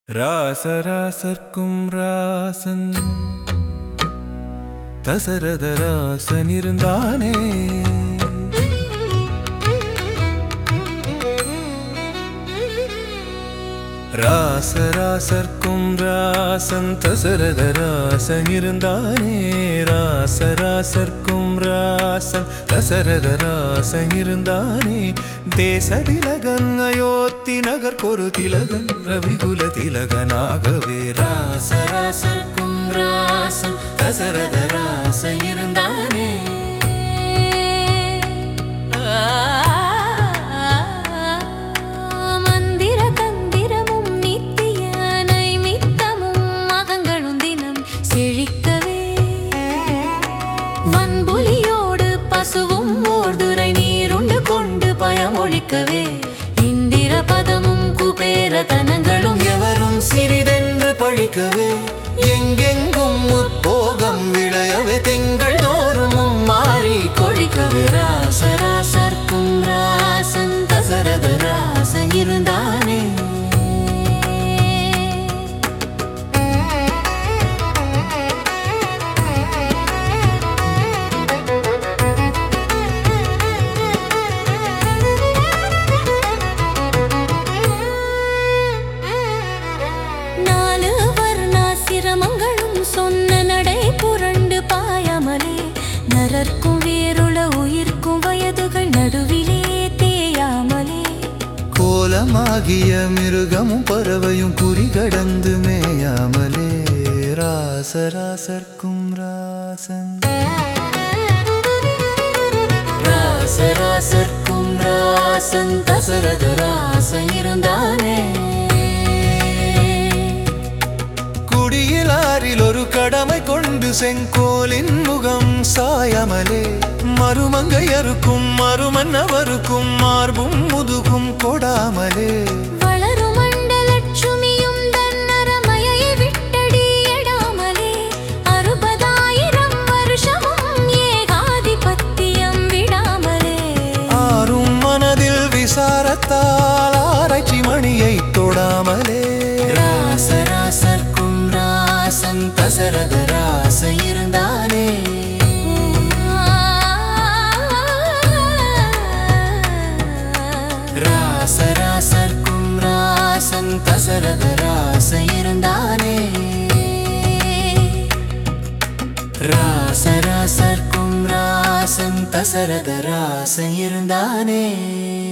ராசராசர்க்கும் ராசன் தசரத ராசன் இருந்தானே ராசராசர்க்கும் ராசன் தசரத ராசன் இருந்தானே ராசராசர்க்கும் ராசன் தசரத ராசன் இருந்தானே தேச திலகன் அயோத்தி நகர் ஒரு திலகன் ரவிகுல திலகனாகவே ராசராசர்க்கும் ராசன் தசரத ராசன் இருந்தானே மந்திர தந்திரமும் நித்திய நைமித்தமும் மகங்களும் தினம் செழிக்கவே வன்புலியோடு பசுவும் ஓர்துரை நீருண்டு கொண்டு பயமொழிக்கவே இந்திர பதமும் குபேர தனங்களும் எவரும் சிறிதென்று பழிக்கவே எங்கெங்கும் முற்போகம் விளையவே திங்கள் தோறும் மாறி கொழிக்கவே ராசராசர்க்கும் ராசன் தசரத ராசன் இருந்தானே நாலு வர்ணாசிரமங்களும் சொன்ன நடை புரண்டு பாயாமலே நரர்க்கும் வேருள உயிர்க்கும் வயதுகள் நடுவிலே தேயாமலே கோலமாகிய மிருகமும் பறவையும் குறி கடந்து மேயாமலே ராசராசர்க்கும் ராசன் ராசராசர்க்கும் ராசன் தசரத ராசன் இருந்தானே குடியிலாரில் ஒரு கடமை கொண்டு செங்கோலின் முகம் சாயமலே மருமங்கையருக்கும் மருமன்னவருக்கும் மார்பும் முதுகும் கொடாமலே வளரும் மண்டலட்சுமியும் தன்னரமயை விட்டடி எடாமலே அறுபதாயிரம் வருஷமும் ஏகாதிபத்தியம் விடாமலே ஆறும் மனதில் விசாரத்தால் ஆராய்ச்சி மணியை தொடாமலே ராசராசர்க்கும் ராசன் தசரத ராச இருந்தானே ராசராசர்க்கும் ராசன் தசரத ராச இருந்தானே ராசராசர்க்கும் ராசன் தசரத ராச இருந்தானே